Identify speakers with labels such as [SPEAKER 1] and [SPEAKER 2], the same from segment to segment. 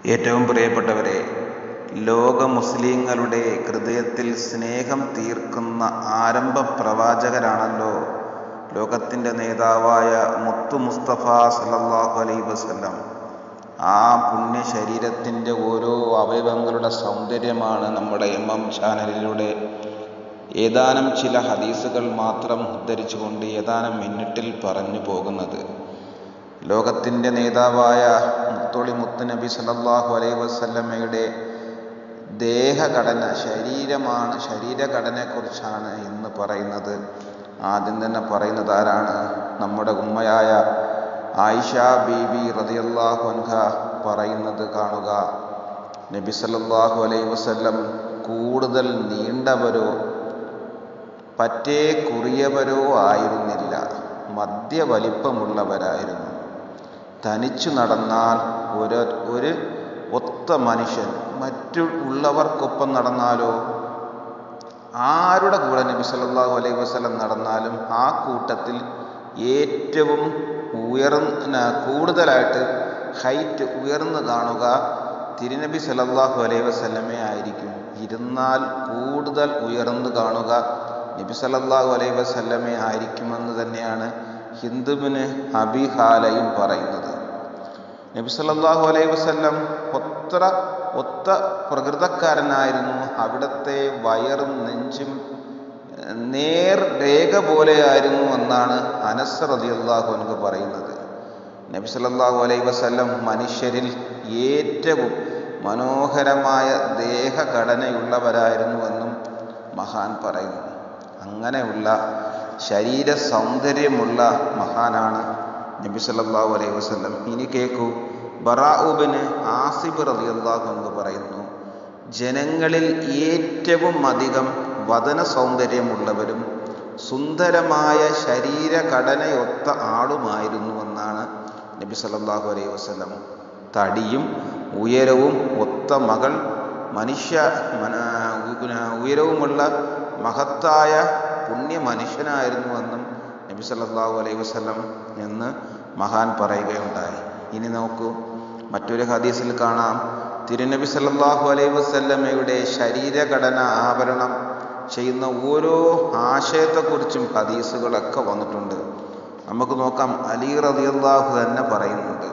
[SPEAKER 1] ഏറ്റവും പ്രിയപ്പെട്ടവരെ ലോക മുസ്ലിങ്ങളുടെ ഹൃദയത്തിൽ സ്നേഹം തീർക്കുന്ന ആരംഭ പ്രവാചകരാണല്ലോ ലോകത്തിൻ്റെ നേതാവായ മുത്തു മുസ്തഫ സല്ലല്ലാഹു അലൈഹി വസല്ലം ആ പുണ്യ ശരീരത്തിൻ്റെ ഓരോ അവയവങ്ങളുടെ സൗന്ദര്യമാണ് നമ്മുടെ എം എം ചാനലിലൂടെ ഏതാനും ചില ഹദീസുകൾ മാത്രം ഉദ്ധരിച്ചുകൊണ്ട് ഏതാനും മിനിറ്റിൽ പറഞ്ഞു പോകുന്നത് ലോകത്തിൻ്റെ നേതാവായ മുത്തോളി മുത്തുനബി സല്ലല്ലാഹു അലൈഹി വസല്ലമയുടെ ദേഹഘടന ശരീരമാണ് ശരീരഘടനയെക്കുറിച്ചാണ് ഇന്ന് പറയുന്നത് ആദ്യം തന്നെ പറയുന്നത് ആരാണ് നമ്മുടെ ഉമ്മയായ ആയിഷ ബീബി റളിയല്ലാഹു അൻഹ പറയുന്നത് കാണുക നബി സല്ലല്ലാഹു അലൈഹി വസല്ലം കൂടുതൽ നീണ്ടവരോ പറ്റേ കുറിയവരോ ആയിരുന്നില്ല മധ്യ വലിപ്പമുള്ളവരായിരുന്നു തനിച്ചു നടന്നാൽ ഒരു ഒരു ഒത്ത മനുഷ്യൻ മറ്റു ഉള്ളവർക്കൊപ്പം നടന്നാലോ ആരുടെ കൂടെ നബി സല്ലല്ലാഹു അലൈഹി വസല്ലം നടന്നാലും ആ കൂട്ടത്തിൽ ഏറ്റവും ഉയർന്ന കൂടുതലായിട്ട് ഹൈറ്റ് ഉയർന്നു കാണുക തിരുനബി സല്ലല്ലാഹു അലൈഹി വസല്ലമേ ആയിരിക്കും ഇരുന്നാൽ കൂടുതൽ ഉയർന്നു കാണുക നബി സല്ലല്ലാഹു അലൈഹി വസല്ലമേ ആയിരിക്കുമെന്ന് തന്നെയാണ് ഹിന്ദുവിന് അബിഹാലയും പറയുന്നത് നബി സല്ലല്ലാഹു അലൈഹി വസല്ലം ഒത്ര ഒത്ത പ്രകൃതക്കാരനായിരുന്നു അവിടുത്തെ വയറും നെഞ്ചും നേർ രേഖ പോലെയായിരുന്നു എന്നാണ് അനസ് റളിയല്ലാഹു അൻഹു പറയുന്നത് നബി സല്ലല്ലാഹു അലൈഹി വസല്ലം മനുഷ്യരിൽ ഏറ്റവും മനോഹരമായ ദേഹഘടനയുള്ളവരായിരുന്നുവെന്നും മഹാൻ പറയുന്നു അങ്ങനെയുള്ള ശരീര സൗന്ദര്യമുള്ള മഹാനാണ് നബി സല്ലല്ലാഹു അലൈഹി വസല്ലം ഇനി കേൾക്കൂ ബറാഉബിന് ആസിബ് റളിയല്ലാഹു അൻഹു പറയുന്നു ജനങ്ങളിൽ ഏറ്റവും അധികം വദന സൗന്ദര്യമുള്ളവരും സുന്ദരമായ ശരീരഘടനയൊത്ത ആളുമായിരുന്നു എന്നാണ് നബി സല്ലല്ലാഹു അലൈഹി വസല്ലം തടിയും ഉയരവും ഒത്ത മകൾ മനുഷ്യ ഉയരവുമുള്ള മഹത്തായ പുണ്യ മനുഷ്യനായിരുന്നുവെന്നും നബി സല്ലല്ലാഹു അലൈഹി വസല്ലം എന്ന് മഹാൻ പറയുകയുണ്ടായി ഇനി നോക്കൂ മറ്റൊരു ഹദീസിൽ കാണാം തിരുനബി സല്ലല്ലാഹു അലൈഹി വസല്ലമയുടെ ശരീരഘടന ആവരണം ചെയ്യുന്ന ഓരോ ആശയത്തെക്കുറിച്ചും ഹദീസുകളൊക്കെ വന്നിട്ടുണ്ട് നമുക്ക് നോക്കാം അലി റളിയല്ലാഹു തന്നെ പറയുന്നുണ്ട്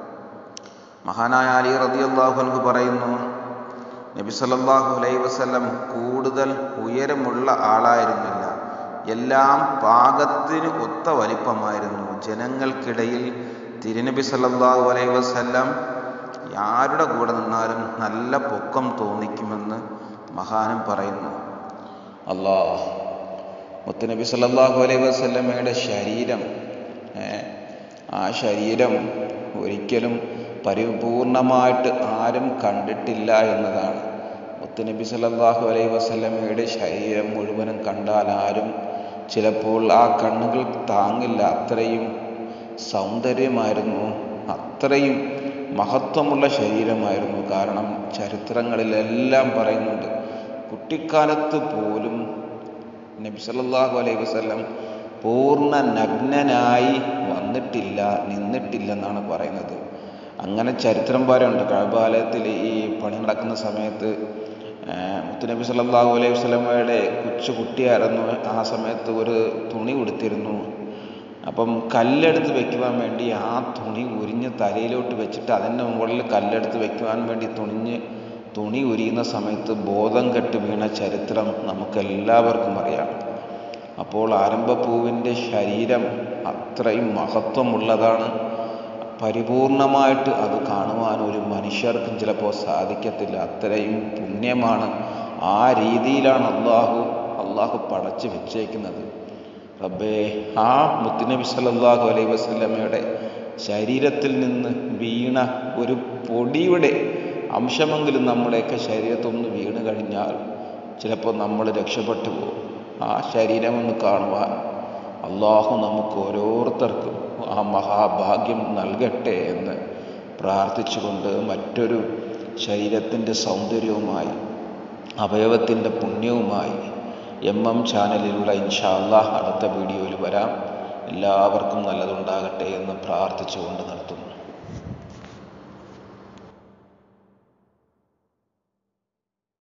[SPEAKER 1] മഹാനായ അലി റളിയല്ലാഹു അൻഹു പറയുന്നു നബി സല്ലല്ലാഹു അലൈഹി വസല്ലം കൂടുതൽ ഉയരമുള്ള ആളായിരുന്നില്ല എല്ലാം പാകത്തിന് ഒത്ത വലിപ്പമായിരുന്നു ജനങ്ങൾക്കിടയിൽ തിരുനബി സല്ലല്ലാഹു അലൈഹി വസല്ലം ആരുടെ കൂടെ നിന്നാലും നല്ല പൊക്കം തോന്നിക്കുമെന്ന് മഹാനും പറയുന്നു അല്ലാ മുത്തുനബി സല്ലല്ലാഹു അലൈഹി വസല്ലമയുടെ ശരീരം ആ ശരീരം ഒരിക്കലും പരിപൂർണമായിട്ട് ആരും കണ്ടിട്ടില്ല എന്നതാണ് മുത്തുനബി സല്ലല്ലാഹു അലൈഹി വസല്ലമയുടെ ശരീരം മുഴുവനും കണ്ടാൽ ആരും ചിലപ്പോൾ ആ കണ്ണുകൾ താങ്ങില്ല അത്രയും സൗന്ദര്യമായിരുന്നു അത്രയും മഹത്വമുള്ള ശരീരമായിരുന്നു കാരണം ചരിത്രങ്ങളിലെല്ലാം പറയുന്നുണ്ട് കുട്ടിക്കാലത്ത് പോലും നബി സല്ലല്ലാഹു അലൈഹി വസല്ലം പൂർണ്ണ നഗ്നനായി വന്നിട്ടില്ല നിന്നിട്ടില്ലെന്നാണ് പറയുന്നത് അങ്ങനെ ചരിത്രം പറയുന്നുണ്ട് കഴബാലയത്തിൽ ഈ പണി നടക്കുന്ന സമയത്ത് മുത്തുനബി സല്ലല്ലാഹു അലൈഹി വസല്ലമയുടെ കൊച്ചു കുട്ടിയായിരുന്നു ആ സമയത്ത് ഒരു തുണി ഉടുത്തിരുന്നു അപ്പം കല്ലെടുത്ത് വെക്കുവാൻ വേണ്ടി ആ തുണി ഉരിഞ്ഞ് തലയിലോട്ട് വെച്ചിട്ട് അതിൻ്റെ മുകളിൽ കല്ലെടുത്ത് വെക്കുവാൻ വേണ്ടി തുണിഞ്ഞ് തുണി ഉരിയുന്ന സമയത്ത് ബോധം കെട്ട് വീണ ചരിത്രം നമുക്കെല്ലാവർക്കും അറിയാം അപ്പോൾ ആരംഭപ്പൂവിൻ്റെ ശരീരം അത്രയും മഹത്വമുള്ളതാണ് പരിപൂർണമായിട്ട് അത് കാണുവാൻ ഒരു മനുഷ്യർക്കും ചിലപ്പോൾ സാധിക്കത്തില്ല അത്രയും പുണ്യമാണ് ആ രീതിയിലാണ് അള്ളാഹു അള്ളാഹു പടച്ചു വെച്ചേക്കുന്നത് റബ്ബേ ആ മുത്തുനബി സല്ലല്ലാഹു അലൈഹി വസല്ലമയുടെ ശരീരത്തിൽ നിന്ന് വീണ ഒരു പൊടിയുടെ അംശമെങ്കിലും നമ്മുടെയൊക്കെ ശരീരത്തൊന്ന് വീണ് കഴിഞ്ഞാൽ ചിലപ്പോൾ നമ്മൾ രക്ഷപ്പെട്ടു പോകും ആ ശരീരമൊന്ന് കാണുവാൻ അള്ളാഹു നമുക്ക് ഓരോരുത്തർക്കും ആ മഹാഭാഗ്യം നൽകട്ടെ എന്ന് പ്രാർത്ഥിച്ചുകൊണ്ട് മറ്റൊരു ശരീരത്തിൻ്റെ സൗന്ദര്യവുമായി അവയവത്തിൻ്റെ പുണ്യവുമായി എം എം ചാനലിലൂടെ ഇൻഷാല്ലാ അടുത്ത വീഡിയോയിൽ വരാം എല്ലാവർക്കും നല്ലതുണ്ടാകട്ടെ എന്ന് പ്രാർത്ഥിച്ചുകൊണ്ട് നിർത്തുന്നു